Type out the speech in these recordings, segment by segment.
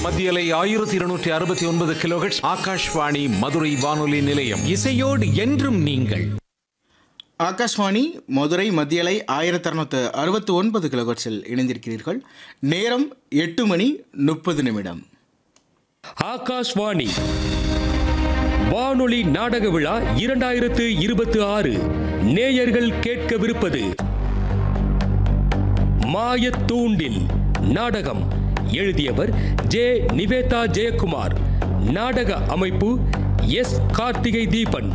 மத்தியலை ஆயிரத்தி இருநூற்றி அறுபத்தி ஒன்பது கிலோஹெட்ஸ் ஆகாஷ்வாணி மதுரை வானொலி நிலையம் இசையோடு என்றும் நீங்கள் ஆகாஷ்வாணி மதுரை மத்தியலை ஆயிரத்தி அறுநூத்து அறுபத்தி ஒன்பது கிலோகட்ஸில் இணைந்திருக்கிறீர்கள் நேரம் எட்டு மணி முப்பது நிமிடம் ஆகாஷ்வாணி வானொலி நாடக விழா இரண்டாயிரத்து இருபத்தி ஆறு நேயர்கள் கேட்கவிருப்பது மாயத்தூண்டில் நாடகம் எழுதியவர் ஜே நிவேதா ஜெயக்குமார் நாடக அமைப்பு எஸ் கார்த்திகை தீபன்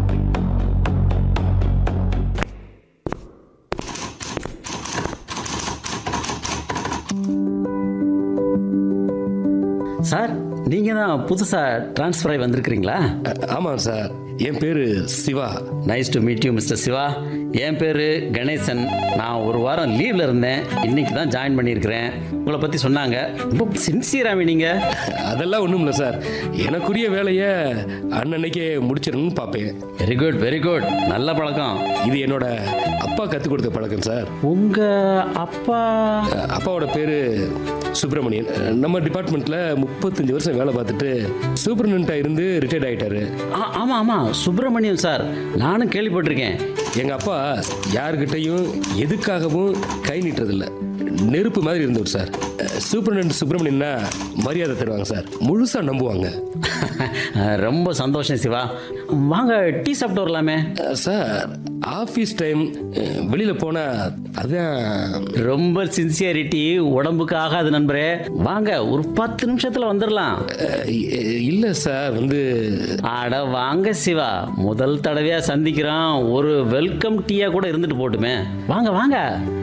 சார் நீங்கள் தான் புதுசாக ட்ரான்ஸ்ஃபர் ஆகி வந்திருக்கிறீங்களா அ- ஆமாம் சார் என் பேரு Siva nice to meet you mister Siva என் பேர் கணேசன் நான் ஒரு வாரம் லீவில் இருந்தேன் இன்னைக்கு தான் ஜாயின் பண்ணியிருக்கிறேன் உங்களை பற்றி சொன்னாங்க ரொம்ப சின்சியராக நீங்கள் அதெல்லாம் ஒன்றும் இல்லை சார் எனக்குரிய வேலையை அன்னன்னைக்கே முடிச்சிடணும்னு பார்ப்பேன் வெரி குட் வெரி குட் நல்ல பழக்கம் இது என்னோட அப்பா கற்றுக் கொடுத்த பழக்கம் சார் உங்கள் அப்பா அப்பாவோட பேர் சுப்பிரமணியன் நம்ம டிபார்ட்மெண்ட்டில் முப்பத்தஞ்சு வருஷம் வேலை பார்த்துட்டு சூப்பர்டென்ட்டாக இருந்து ரிட்டையர்ட் ஆகிட்டாரு ஆ ஆமாம் ஆமாம் சுப்பிரமணியம் சார் நானும் கேள்விப்பட்டிருக்கேன் எங்கள் அப்பா யாருக்கிட்டையும் எதுக்காகவும் கை நீட்டுறதில்ல நெருப்பு மாதிரி இருந்தவர் சார் சூப்பர்டென்ட் சுப்பிரமணியன்னா மரியாதை தருவாங்க சார் முழுசாக நம்புவாங்க ரொம்ப சந்தோஷம் சிவா வாங்க டீ சாப்பிட்டு வரலாமே சார் ஆஃபீஸ் டைம் வெளியில் போனால் அதான் ரொம்ப சின்சியாரிட்டி உடம்புக்கு ஆகாது நண்பரே வாங்க ஒரு பத்து நிமிஷத்தில் வந்துடலாம் இல்லை சார் வந்து அட வாங்க சிவா முதல் தடவையா சந்திக்கிறோம் ஒரு வெல்கம் டீயா கூட இருந்துட்டு போட்டுமே வாங்க வாங்க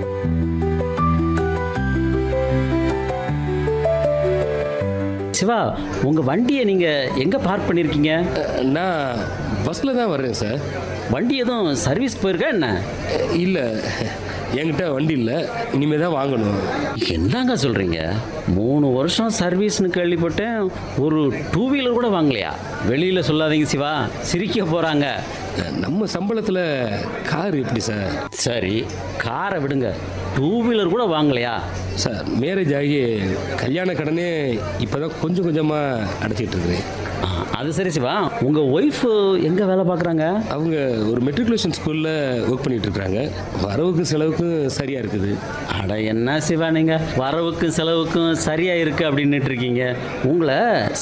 சிவா உங்க வண்டியை நீங்க எங்க பார்க் பண்ணிருக்கீங்க நான் பஸ்ஸில் தான் வர்றேன் சார் வண்டி எதுவும் சர்வீஸ் போயிருக்கா என்ன இல்லை என்கிட்ட வண்டி இல்லை இனிமேல் தான் வாங்கணும் என்னங்க சொல்றீங்க மூணு வருஷம் சர்வீஸ்னு கேள்விப்பட்டேன் ஒரு டூ வீலர் கூட வாங்கலையா வெளியில சொல்லாதீங்க சிவா சிரிக்க போறாங்க நம்ம சம்பளத்தில் கார் எப்படி சார் சரி காரை விடுங்க டூ வீலர் கூட வாங்கலையா சார் மேரேஜ் ஆகி கல்யாண கடனே இப்போ தான் கொஞ்சம் கொஞ்சமாக அடைச்சிட்டு இருக்கிறேன் ஆ, அது சரி சிவா உங்க ஒய்ஃப் எங்க வேலை பார்க்குறாங்க அவங்க ஒரு மெட்ரிகுலேஷன் ஸ்கூலில் ஒர்க் பண்ணிட்டு இருக்காங்க வரவுக்கும் செலவுக்கும் சரியாக இருக்குது அட என்ன சிவா நீங்க வரவுக்கும் செலவுக்கும் சரியா இருக்கு அப்படின்னுட்டு இருக்கீங்க உங்களை